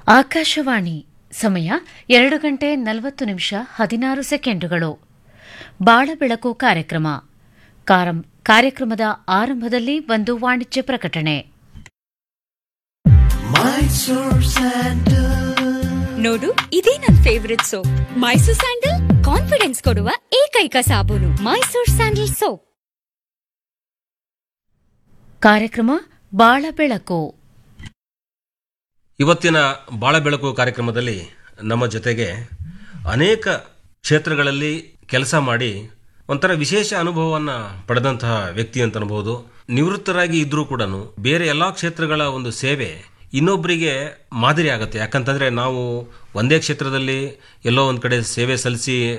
ಆಕಾಶವಾಣಿ ಸಮಯ ಎರಡು ಗಂಟೆ ನಲವತ್ತು ನಿಮಿಷ ಹದಿನಾರು ಸೆಕೆಂಡುಗಳು ಬಾಳಬೆಳಕು ಕಾರ್ಯಕ್ರಮ ಕಾರಂ- ಕಾರ್ಯಕ್ರಮದ ಆರಂಭದಲ್ಲಿ ಒಂದು ವಾಣಿಜ್ಯ ಪ್ರಕಟಣೆ ನೋಡು ಇದೇ ನನ್ favourite soap Mysore sandal confidence ಕೊಡುವ ಏಕೈಕ ಸಾಬೂನು ಮೈಸೂರ್ ಸ್ಯಾಂಡಲ್ ಸೋಪ್ ಕಾರ್ಯಕ್ರಮ ಬಾಳಬೆಳಕು ಇವತ್ತಿನ ಬಾಳ ಬೆಳಕು ಕಾರ್ಯಕ್ರಮದಲ್ಲಿ ನಮ್ಮ ಜೊತೆಗೆ ಅನೇಕ ಕ್ಷೇತ್ರಗಳಲ್ಲಿ ಕೆಲಸ ಮಾಡಿ ಒಂಥರ ವಿಶೇಷ ಅನುಭವವನ್ನು ಪಡೆದಂತಹ ವ್ಯಕ್ತಿ ಅಂತ ಅನ್ಬೋದು ನಿವೃತ್ತರಾಗಿ ಇದ್ರೂ ಕೂಡ ಬೇರೆ ಎಲ್ಲಾ ಕ್ಷೇತ್ರಗಳ ಒಂದು ಸೇವೆ ಇನ್ನೊಬ್ಬರಿಗೆ ಮಾದರಿ ಆಗುತ್ತೆ ಯಾಕಂತಂದ್ರೆ ನಾವು ಒಂದೇ ಕ್ಷೇತ್ರದಲ್ಲಿ ಎಲ್ಲೋ ಒಂದ್ ಕಡೆ ಸೇವೆ ಸಲ್ಲಿಸಿ